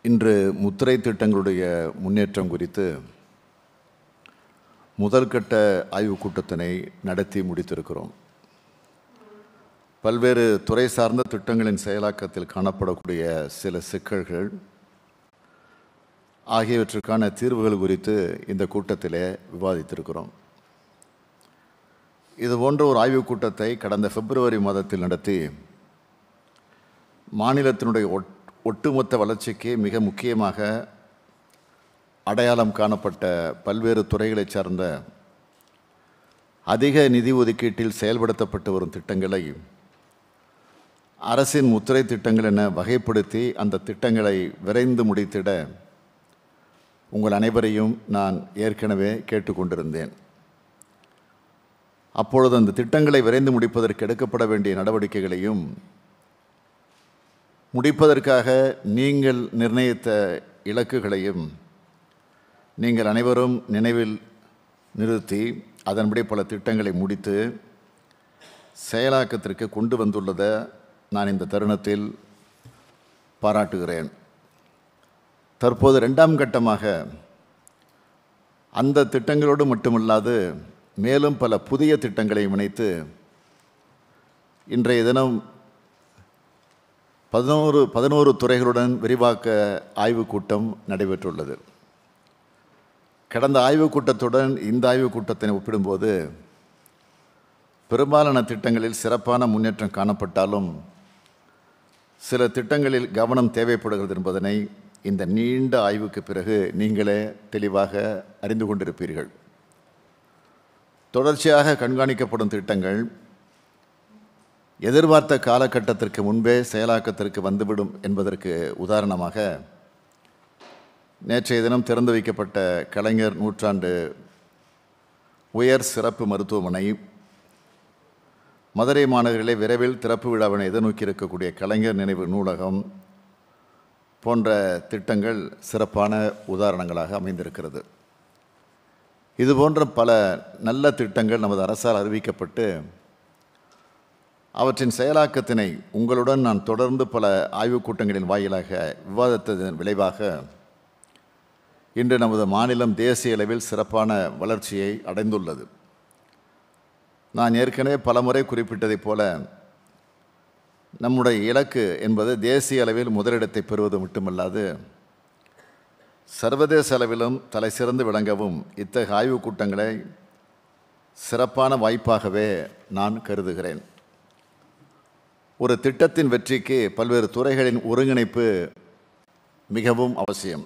இன்று முத்திரை திட்டங்களுடைய முன்னேற்றம் குறித்து முதல் கட்ட ஆய்வுக் கூட்டத்தினை நடத்தி முடித்திருக்கிறோம் பல்வேறு துறை சார்ந்த திட்டங்களின் செயலாக்கத்தில் காணப்படக்கூடிய சில சிக்கல்கள் ஆகியவற்றுக்கான தீர்வுகள் குறித்து இந்த கூட்டத்திலே விவாதித்திருக்கிறோம் இது போன்ற ஒரு ஆய்வுக் கூட்டத்தை கடந்த பிப்ரவரி மாதத்தில் நடத்தி மாநிலத்தினுடைய ஒட் ஒட்டுமொத்த வளர்ச்சிக்கு மிக முக்கியமாக அடையாளம் காணப்பட்ட பல்வேறு துறைகளைச் சார்ந்த அதிக நிதி ஒதுக்கீட்டில் செயல்படுத்தப்பட்டு வரும் திட்டங்களை அரசின் முத்திரை திட்டங்கள் என வகைப்படுத்தி அந்த திட்டங்களை விரைந்து முடித்திட உங்கள் அனைவரையும் நான் ஏற்கனவே கேட்டுக்கொண்டிருந்தேன் அப்பொழுது அந்த திட்டங்களை விரைந்து முடிப்பதற்கு எடுக்கப்பட வேண்டிய நடவடிக்கைகளையும் முடிப்பதற்காக நீங்கள் நிர்ணயித்த இலக்குகளையும் நீங்கள் அனைவரும் நினைவில் நிறுத்தி அதன்படி பல திட்டங்களை முடித்து செயலாக்கத்திற்கு கொண்டு வந்துள்ளதை நான் இந்த தருணத்தில் பாராட்டுகிறேன் தற்போது ரெண்டாம் கட்டமாக அந்த திட்டங்களோடு மட்டுமல்லாது மேலும் பல புதிய திட்டங்களை இணைத்து இன்றைய தினம் பதினோரு பதினோரு துறைகளுடன் விரிவாக்க ஆய்வுக் கூட்டம் நடைபெற்றுள்ளது கடந்த ஆய்வுக் கூட்டத்துடன் இந்த ஆய்வுக் கூட்டத்தினை ஒப்பிடும்போது பெரும்பாலான திட்டங்களில் சிறப்பான முன்னேற்றம் காணப்பட்டாலும் சில திட்டங்களில் கவனம் தேவைப்படுகிறது என்பதனை இந்த நீண்ட ஆய்வுக்கு பிறகு நீங்களே தெளிவாக அறிந்து கொண்டிருப்பீர்கள் தொடர்ச்சியாக கண்காணிக்கப்படும் திட்டங்கள் எதிர்பார்த்த காலகட்டத்திற்கு முன்பே செயலாக்கத்திற்கு வந்துவிடும் என்பதற்கு உதாரணமாக நேற்றைய தினம் திறந்து வைக்கப்பட்ட கலைஞர் நூற்றாண்டு உயர் சிறப்பு மருத்துவமனை மதுரை மாநகரிலே விரைவில் திறப்பு விழாவினை எதிர்நோக்கி இருக்கக்கூடிய கலைஞர் நினைவு நூலகம் போன்ற திட்டங்கள் சிறப்பான உதாரணங்களாக அமைந்திருக்கிறது இது போன்ற பல நல்ல திட்டங்கள் நமது அரசால் அறிவிக்கப்பட்டு அவற்றின் செயலாக்கத்தினை உங்களுடன் நான் தொடர்ந்து பல ஆய்வுக் கூட்டங்களின் வாயிலாக விவாதித்ததன் விளைவாக இன்று நமது மாநிலம் தேசிய அளவில் சிறப்பான வளர்ச்சியை அடைந்துள்ளது நான் ஏற்கனவே பலமுறை குறிப்பிட்டதைப் போல நம்முடைய இலக்கு என்பது தேசிய அளவில் முதலிடத்தை பெறுவது மட்டுமல்லாது சர்வதேச அளவிலும் தலை சிறந்து விளங்கவும் இத்தகைய ஆய்வுக் கூட்டங்களை சிறப்பான வாய்ப்பாகவே நான் கருதுகிறேன் ஒரு திட்டத்தின் வெற்றிக்கு பல்வேறு துறைகளின் ஒருங்கிணைப்பு மிகவும் அவசியம்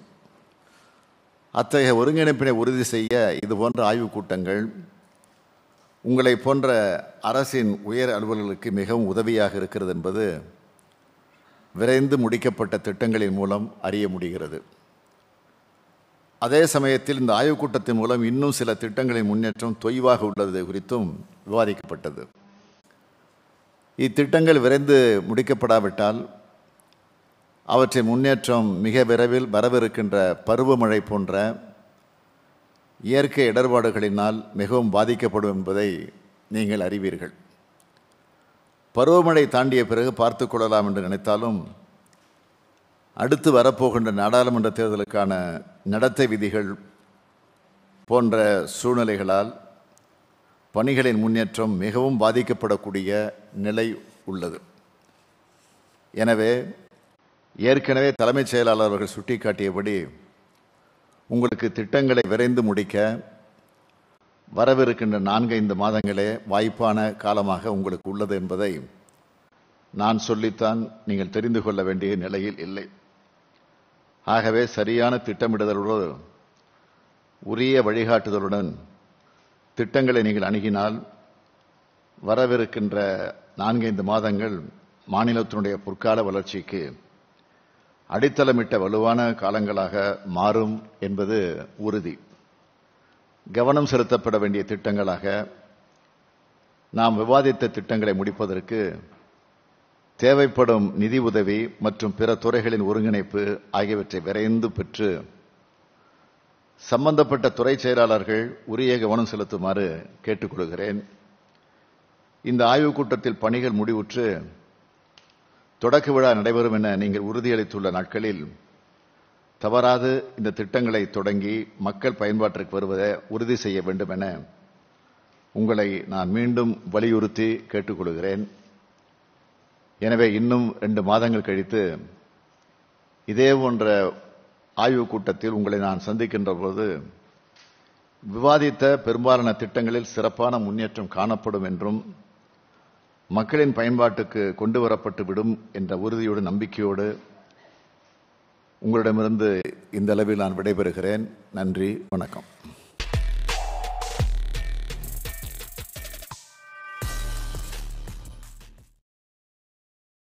அத்தகைய ஒருங்கிணைப்பினை உறுதி செய்ய இது போன்ற ஆய்வுக் கூட்டங்கள் உங்களை போன்ற அரசின் உயர் அலுவலர்களுக்கு மிகவும் உதவியாக இருக்கிறது என்பது விரைந்து முடிக்கப்பட்ட திட்டங்களின் மூலம் அறிய முடிகிறது அதே சமயத்தில் இந்த ஆய்வுக் கூட்டத்தின் மூலம் இன்னும் சில திட்டங்களின் முன்னேற்றம் தொய்வாக உள்ளது குறித்தும் விவாதிக்கப்பட்டது இத்திட்டங்கள் விரைந்து முடிக்கப்படாவிட்டால் அவற்றின் முன்னேற்றம் மிக விரைவில் வரவிருக்கின்ற பருவமழை போன்ற இயற்கை இடர்பாடுகளினால் மிகவும் பாதிக்கப்படும் என்பதை நீங்கள் அறிவீர்கள் பருவமழை தாண்டிய பிறகு பார்த்து கொள்ளலாம் என்று நினைத்தாலும் அடுத்து வரப்போகின்ற நாடாளுமன்ற தேர்தலுக்கான நடத்தை விதிகள் போன்ற சூழ்நிலைகளால் பணிகளின் முன்னேற்றம் மிகவும் பாதிக்கப்படக்கூடிய நிலை உள்ளது எனவே ஏற்கனவே தலைமைச் செயலாளர் அவர்கள் சுட்டிக்காட்டியபடி உங்களுக்கு திட்டங்களை விரைந்து முடிக்க வரவிருக்கின்ற நான்கு ஐந்து மாதங்களே வாய்ப்பான காலமாக உங்களுக்கு உள்ளது என்பதை நான் சொல்லித்தான் நீங்கள் தெரிந்து கொள்ள வேண்டிய நிலையில் இல்லை ஆகவே சரியான திட்டமிடுதலோடு உரிய வழிகாட்டுதலுடன் திட்டங்களை நீங்கள் அணுகினால் வரவிருக்கின்ற நான்கைந்து மாதங்கள் மாநிலத்தினுடைய பொற்கால வளர்ச்சிக்கு அடித்தளமிட்ட வலுவான காலங்களாக மாறும் என்பது உறுதி கவனம் செலுத்தப்பட வேண்டிய திட்டங்களாக நாம் விவாதித்த திட்டங்களை முடிப்பதற்கு தேவைப்படும் நிதி உதவி மற்றும் பிற துறைகளின் ஒருங்கிணைப்பு ஆகியவற்றை விரைந்து பெற்று சம்பந்தப்பட்ட துறை செயலாளர்கள் உரிய கவனம் செலுத்துமாறு கேட்டுக்கொள்கிறேன் இந்த ஆய்வுக் கூட்டத்தில் பணிகள் முடிவுற்று தொடக்க விழா நடைபெறும் என நீங்கள் உறுதியளித்துள்ள நாட்களில் தவறாது இந்த திட்டங்களை தொடங்கி மக்கள் பயன்பாட்டிற்கு வருவதை உறுதி செய்ய வேண்டும் என உங்களை நான் மீண்டும் வலியுறுத்தி கேட்டுக்கொள்கிறேன் எனவே இன்னும் ரெண்டு மாதங்கள் கழித்து இதே போன்ற ஆய்வுக் கூட்டத்தில் உங்களை நான் சந்திக்கின்ற போது விவாதித்த பெரும்பாலான திட்டங்களில் சிறப்பான முன்னேற்றம் காணப்படும் என்றும் மக்களின் பயன்பாட்டுக்கு கொண்டு வரப்பட்டு விடும் என்ற உறுதியோடு நம்பிக்கையோடு உங்களிடமிருந்து இந்த அளவில் நான் விடைபெறுகிறேன் நன்றி வணக்கம்